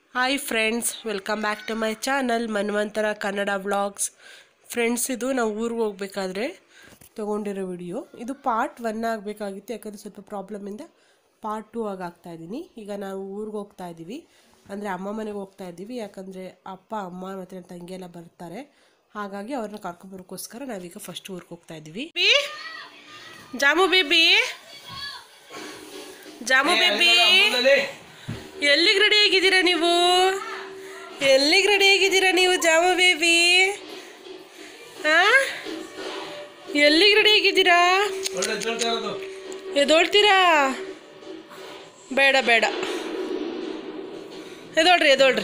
Hi friends welcome back to my channel Manvantara Kannada vlogs friends ಇದು ನಾವು ಊರಿಗೆ ಹೋಗ್ಬೇಕಾದ್ರೆ ತೊಗೊಂಡಿರೋ ವಿಡಿಯೋ ಇದು ಪಾರ್ಟ್ ಒನ್ ಆಗಬೇಕಾಗಿತ್ತು ಯಾಕಂದರೆ ಸ್ವಲ್ಪ ಪ್ರಾಬ್ಲಮಿಂದ ಪಾರ್ಟ್ ಟೂ ಆಗಿ ಆಗ್ತಾ ಇದ್ದೀನಿ ಈಗ ನಾವು ಊರಿಗೆ ಹೋಗ್ತಾ ಇದ್ದೀವಿ ಅಂದರೆ ಅಮ್ಮ ಮನೆಗೆ ಹೋಗ್ತಾ ಇದ್ದೀವಿ ಯಾಕಂದರೆ ಅಪ್ಪ ಅಮ್ಮ ಮತ್ತು ನನ್ನ ತಂಗಿ ಎಲ್ಲ ಬರ್ತಾರೆ ಹಾಗಾಗಿ ಅವ್ರನ್ನ ಕರ್ಕೊಂಬರೋಕ್ಕೋಸ್ಕರ ನಾವೀಗ ಫಸ್ಟ್ ಊರಿಗೆ ಹೋಗ್ತಾ ಇದ್ದೀವಿ ಜಾಮು ಬೇಬಿ ಜಾಮು ಬೇಬಿ ಎಲ್ಲಿಗೆ ರೆಡಿ ಆಗಿದ್ದೀರಾ ನೀವು ಎಲ್ಲಿಗೆ ರೆಡಿ ಆಗಿದ್ದೀರಾ ನೀವು ಜಾಮ ಬೇಬಿ ಹಾ ಎಲ್ಲಿಗೆ ರೆಡಿ ಆಗಿದ್ದೀರಾ ಎದೋಳ್ತೀರಾ ಬೇಡ ಬೇಡ ಎದೋಳ್ರಿ ಎದೋಳ್ರಿ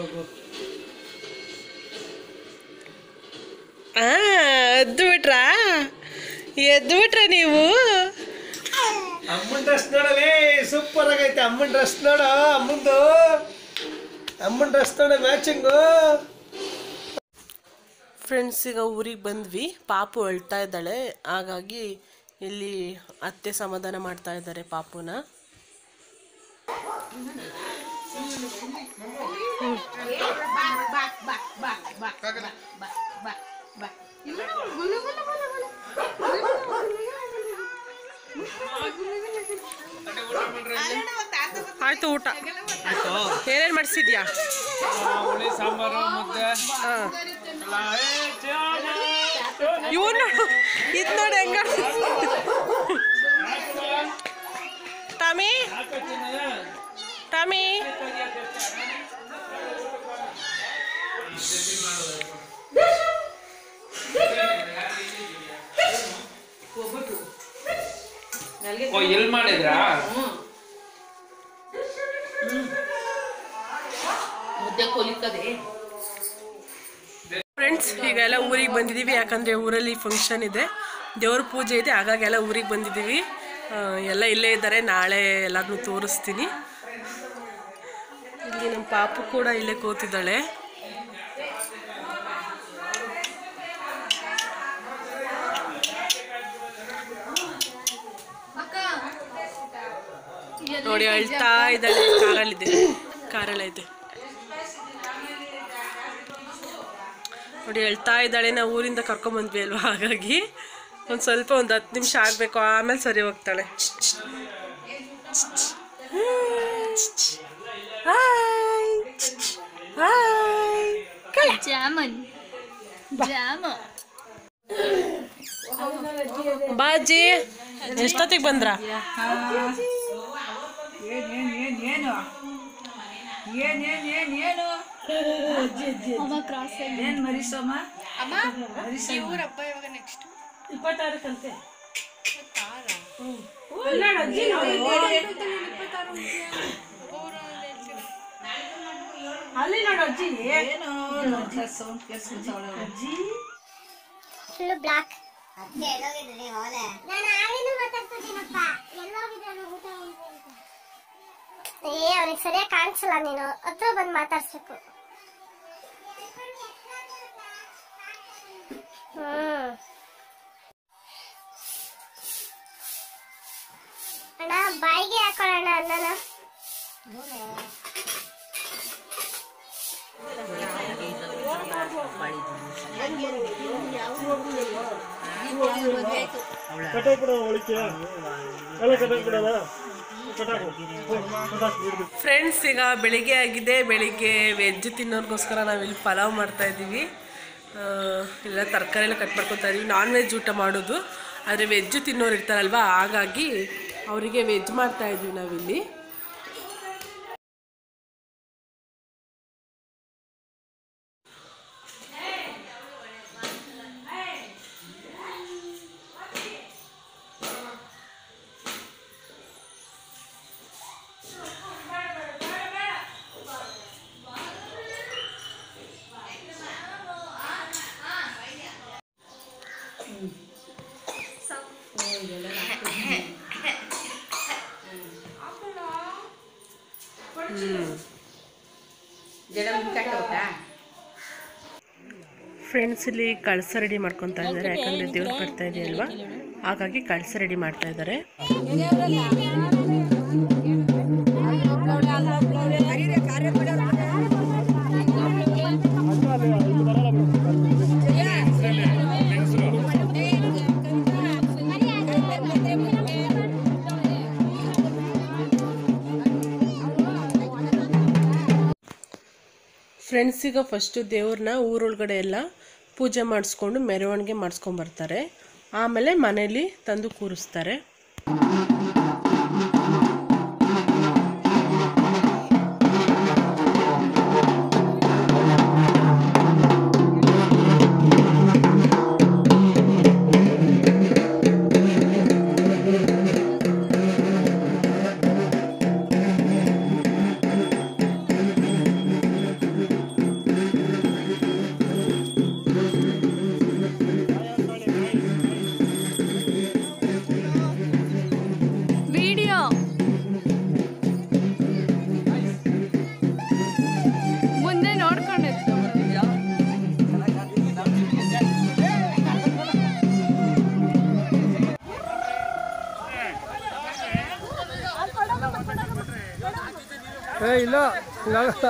ಆ ಎದ್ದು ಬಿಟ್ರಾ ಎದ್ದು ಬಿಟ್ರಾ ನೀವು ಅಮ್ಮನ ಡ್ರೆಸ್ ನೋಡಲೇ ಸೂಪರ್ ಆಗೈತೆ ಅಮ್ಮನ ಡ್ರೆಸ್ ನೋಡ ಅಮ್ಮಂದು ಅಮ್ಮನ ಡ್ರೆಸ್ ನೋಡ ಮ್ಯಾಚಿಂಗು ಫ್ರೆಂಡ್ಸ್ ಈಗ ಊರಿಗೆ ಬಂದ್ವಿ ಪಾಪು ಅಳ್ತಾ ಇದ್ದಾಳೆ ಹಾಗಾಗಿ ಇಲ್ಲಿ ಅತ್ತೆ ಸಮಾಧಾನ ಮಾಡ್ತಾ ಇದ್ದಾರೆ ಪಾಪುನ ಆಯ್ತು ಊಟ ಏನೇನು ಮಾಡಿಸಿದ್ಯಾ ಹುಳಿ ಸಾಂಬಾರು ಮುದ್ದೆ ಹಾಂ ಇವ್ ನೋಡು ಇದು ನೋಡಿ ಹೆಂಗ ಟಾಮಿ ಟಾಮಿ ಓ ಎಲ್ಲಿ ಮಾಡಿದ್ರಾ ಮುದ್ದೆ ಕೊಲಿಕದೆ ಫ್ರೆಂಡ್ಸ್ ಈಗೆಲ್ಲ ಊರಿಗೆ ಬಂದಿದ್ದೀವಿ ಯಾಕಂದರೆ ಊರಲ್ಲಿ ಫಂಕ್ಷನ್ ಇದೆ ದೇವ್ರ ಪೂಜೆ ಇದೆ ಹಾಗಾಗಿ ಎಲ್ಲ ಊರಿಗೆ ಬಂದಿದ್ದೀವಿ ಆ, ಎಲ್ಲ ಇಲ್ಲೇ ಇದ್ದಾರೆ ನಾಳೆ ಎಲ್ಲರನ್ನೂ ತೋರಿಸ್ತೀನಿ ಇಲ್ಲಿ ನಮ್ಮ ಪಾಪು ಕೂಡ ಇಲ್ಲೇ ಕೂತಿದ್ದಾಳೆ ನೋಡಿ ಅಳ್ತಾ ಇದ್ದಾಳೆ ಕಾರಲ್ಲಿದೆ ಕಾರಲ್ಲ ಇದೆ ನೋಡಿ ಅಳ್ತಾ ಇದ್ದಾಳೆ ನಾವು ಊರಿಂದ ಕರ್ಕೊಂಬಂದ್ವಿ ಅಲ್ವಾ ಹಾಗಾಗಿ ಒಂದು ಸ್ವಲ್ಪ ಒಂದು ಹತ್ತು ನಿಮಿಷ ಆಗಬೇಕು ಆಮೇಲೆ ಸರಿ ಹೋಗ್ತಾಳೆ ಹಾಯ್ ಹಾಯ್ ಜಾಮನ್ ಜಾಮ ಬಾಜಿ ಎಷ್ಟೊತ್ತಿಗೆ ಬಂದ್ರ ಅಮ್ಮ ಕ್ರಾಸ್ ಇಪ್ಪತ್ತಾರಕ್ಕಂತೆ ಅಲ್ಲಿ ನೋಡು ಅಜ್ಜಿ ಫುಲ್ ಬ್ಲಾಕ್ ನಾನು ಆಗಿನೂ ಮಾತಾಡ್ತಿದ್ದೀನಪ್ಪ ಎಲ್ಲೋಗಿದ್ದಾನು ಊಟ ಉಂಟು ಅಂತ. ಏ ಅವ್ನಿಗೆ ಸರಿಯಾಗಿ ಕಾಣಿಸಲ್ಲ ನೀನು ಹತ್ರ ಬಂದು ಮಾತಾಡ್ಸ್ಬೇಕು ಹ್ಮ್ ಅಣ್ಣ ಬಾಯಿಗೆ ಹಾಕೊಳ್ಳೋಣ ಅನ್ನನ ಫ್ರೆಂಡ್ಸ್ ಈಗ ಬೆಳಿಗ್ಗೆ ಆಗಿದೆ ಬೆಳಿಗ್ಗೆ ವೆಜ್ ತಿನ್ನೋರ್ಗೋಸ್ಕರ ನಾವಿಲ್ಲಿ ಪಲಾವ್ ಮಾಡ್ತಾ ಇದ್ದೀವಿ ಆ, ಎಲ್ಲ ತರಕಾರಿ ಎಲ್ಲ ಕಟ್ ಮಾಡ್ಕೊತಾ ಇದೀವಿ ನಾನ್ ವೆಜ್ ಊಟ ಮಾಡೋದು ಆದರೆ ವೆಜ್ ತಿನ್ನೋರು ಇರ್ತಾರಲ್ವಾ ಹಾಗಾಗಿ ಅವರಿಗೆ ವೆಜ್ ಮಾಡ್ತಾ ಇದ್ದೀವಿ ನಾವಿಲ್ಲಿ ಫ್ರೆಂಡ್ಸ್ ಇಲ್ಲಿ ಕಳಸ ರೆಡಿ ಮಾಡ್ಕೊತಾ ಇದ್ದಾರೆ ಯಾಕಂದ್ರೆ ದೇವ್ರು ಬರ್ತಾ ಇದೆ ಅಲ್ವಾ ಹಾಗಾಗಿ ಕಳಸ ರೆಡಿ ಮಾಡ್ತಾ ಇದ್ದಾರೆ ಕಾರ್ಯ ಫ್ರೆಂಡ್ಸಿಗೆ ಫಸ್ಟು ದೇವ್ರನ್ನ ಊರೊಳಗಡೆ ಎಲ್ಲ ಪೂಜೆ ಮಾಡಿಸ್ಕೊಂಡು ಮೆರವಣಿಗೆ ಮಾಡಿಸ್ಕೊಂಬರ್ತಾರೆ ಆಮೇಲೆ ಮನೇಲಿ ತಂದು ಕೂರಿಸ್ತಾರೆ ವಿಡಿಯೋ ಮುಂದೆ ನೋಡ್ಕೊಂಡು ಏ ಇಲ್ಲ ಹಿಂಗಾಗಲ್ಲ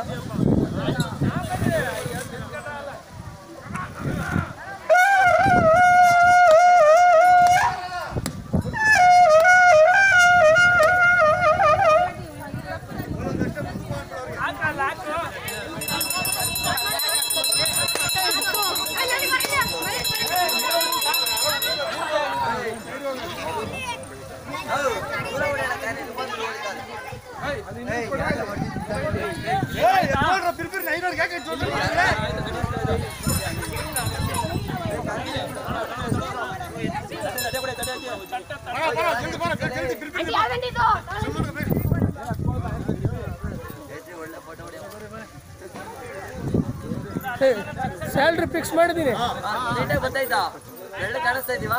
ಸ್ಯಾಲ್ರಿ ಫಿಕ್ಸ್ ಮಾಡಿದ್ದೀನಿ ನೀಟಾಗಿ ಗೊತ್ತಾಯ್ತಾ ಒಳ್ಳೆ ಕಾಣಿಸ್ತಾ ಇದೀವಾ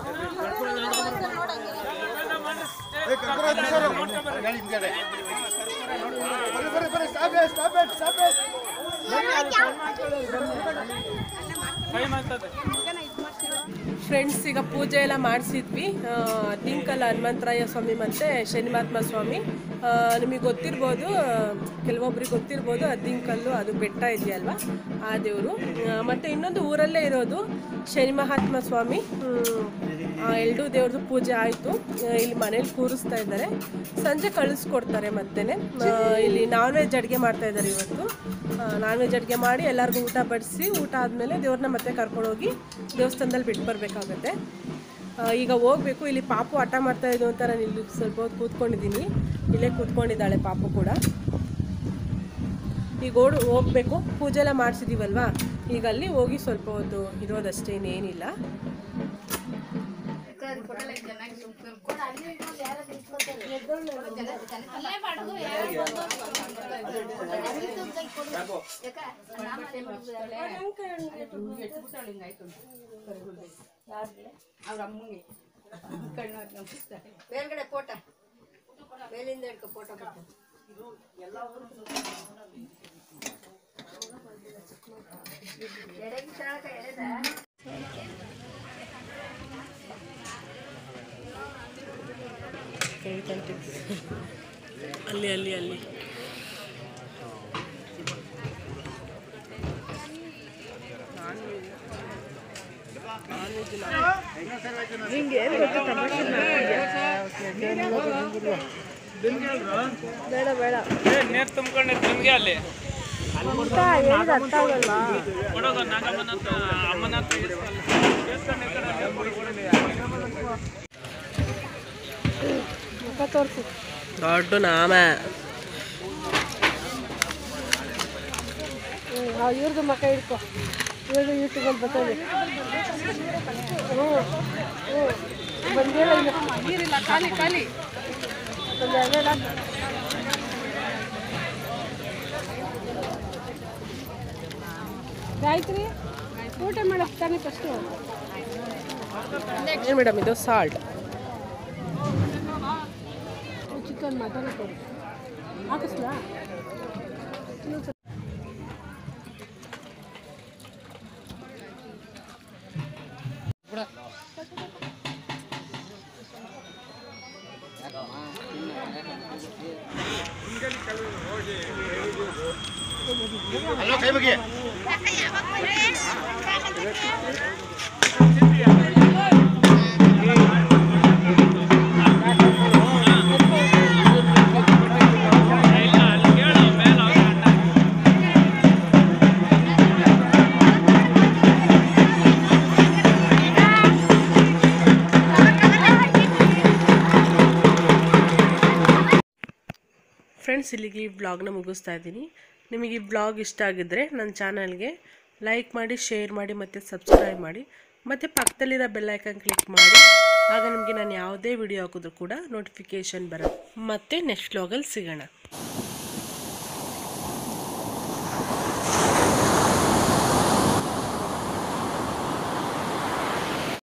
ಫ್ರೆಂಡ್ಸ್ ಈಗ ಪೂಜೆ ಎಲ್ಲ ಮಾಡಿಸಿದ್ವಿ ದಿಂಕಲ್ ಹನುಮಂತರಾಯ ಸ್ವಾಮಿ ಮತ್ತು ಶನಿಮಹಾತ್ಮ ಸ್ವಾಮಿ ನಿಮಗೆ ಗೊತ್ತಿರ್ಬೋದು ಆ, ಕೆಲವೊಬ್ರಿಗೆ ಗೊತ್ತಿರ್ಬೋದು ಅದ್ದಿಂಕಲ್ಲು ಅದು ಬೆಟ್ಟ ಇದೆಯಲ್ವಾ ಆ ದೇವರು ಮತ್ತು ಇನ್ನೊಂದು ಊರಲ್ಲೇ ಇರೋದು ಶನಿ ಮಹಾತ್ಮ ಸ್ವಾಮಿ ಹ್ಮ್, ಆ ಎರಡು ದೇವ್ರದ್ದು ಪೂಜೆ ಆಯಿತು ಇಲ್ಲಿ ಮನೇಲಿ ಕೂರಿಸ್ತಾ ಇದ್ದಾರೆ ಸಂಜೆ ಕಳಿಸ್ಕೊಡ್ತಾರೆ ಮತ್ತೇನೆ ಆ, ಇಲ್ಲಿ ನಾನ್ ವೆಜ್ ಅಡುಗೆ ಮಾಡ್ತಾ ಇದ್ದಾರೆ ಇವತ್ತು ನಾನ್ ವೆಜ್ ಅಡುಗೆ ಮಾಡಿ ಎಲ್ಲರಿಗೂ ಊಟ ಬಡಿಸಿ ಊಟ ಆದಮೇಲೆ ದೇವ್ರನ್ನ ಮತ್ತೆ ಕರ್ಕೊಂಡೋಗಿ ದೇವಸ್ಥಾನದಲ್ಲಿ ಬಿಟ್ಟು ಬರಬೇಕಾಗತ್ತೆ ಈಗ ಹೋಗ್ಬೇಕು ಇಲ್ಲಿ ಪಾಪು ಆಟ ಮಾಡ್ತಾ ಇದ್ದು ಅಂತ ನಾನು ಇಲ್ಲಿ ಸ್ವಲ್ಪ ಹೊತ್ತು ಕೂತ್ಕೊಂಡಿದ್ದೀನಿ ಇಲ್ಲೇ ಕೂತ್ಕೊಂಡಿದ್ದಾಳೆ ಪಾಪು ಕೂಡ ಈಗ ಓಡು ಹೋಗ್ಬೇಕು ಪೂಜೆ ಎಲ್ಲ ಮಾಡಿಸಿದ್ದೀವಲ್ವಾ ಈಗ ಅಲ್ಲಿ ಹೋಗಿ ಸ್ವಲ್ಪ ಹೊತ್ತು ಇರೋದಷ್ಟೇ ಇನ್ನೇನಿಲ್ಲ ಮೇಲ್ಗಡೆ ಫೋಟ ಮೇಲಿಂದ ಹಿಡ್ಕೊ ಫೋಟೋ ಬರ್ತೀನಿ ಎಡೆಗೆ ಶಾಳಕ ಎಳೆದ ಅಲ್ಲಿ ಅಲ್ಲಿ ಅಲ್ಲಿ ಬೇಡ ಬೇಡ ನೀರು ತುಂಬ್ಕೊಂಡೈತೆ ನಿಮಗೆ ಅಲ್ಲಿ ಅಂತ ಹೇಳಿದ ಅರ್ಥ ಆಗಲ್ಲ ಕೊಡೋದು ನಾಗಮ್ಮನಂತ ಅಮ್ಮನಂತ ಮುಖ ತೋರಿಸು ದೊಡ್ಡ ನಾಮ ಇವ್ರದ್ದು ಮಕ್ಕ ಹಿಡ್ಕೊ ಇವ್ರದ್ದು ಯೂಟ್ಯೂಬಲ್ಲಿ ಬರ್ತದೆ ಹ್ಞೂ ಹ್ಞೂ ಬಂದಿಲ್ಲ ನೀರಿಲ್ಲ ಖಾಲಿ ಖಾಲಿ ಒಂದು ಎರಡೆರಡು ಹಾಕು. ಗಾಯತ್ರಿ ಊಟ ಮಾಡಕ್ಕೆ ತಾನೇ ಫಸ್ಟು ಏನು ಮೇಡಮ್ ಇದು ಸಾಲ್ಟ್ ಚಿಕನ್ ಮಟನ್ ಕೊಡಿ ಹಾಕಿಸ್ಲಾ ಫ್ರೆಂಡ್ಸ್ ಇಲ್ಲಿಗೆ ಈ ಬ್ಲಾಗ್ನ ಮುಗಿಸ್ತಾ ಇದ್ದೀನಿ ನಿಮಗೆ ಈ ಬ್ಲಾಗ್ ಇಷ್ಟ ಆಗಿದ್ದರೆ ನನ್ನ ಚಾನಲ್ಗೆ ಲೈಕ್ ಮಾಡಿ ಶೇರ್ ಮಾಡಿ ಮತ್ತು ಸಬ್ಸ್ಕ್ರೈಬ್ ಮಾಡಿ ಮತ್ತು ಪಕ್ಕದಲ್ಲಿರೋ ಬೆಲ್ಲೈಕನ್ ಕ್ಲಿಕ್ ಮಾಡಿ ಆಗ ನಿಮಗೆ ನಾನು ಯಾವುದೇ ವಿಡಿಯೋ ಹಾಕಿದ್ರು ಕೂಡ ನೋಟಿಫಿಕೇಷನ್ ಬರುತ್ತೆ ಮತ್ತು ನೆಕ್ಸ್ಟ್ ಬ್ಲಾಗಲ್ಲಿ ಸಿಗೋಣ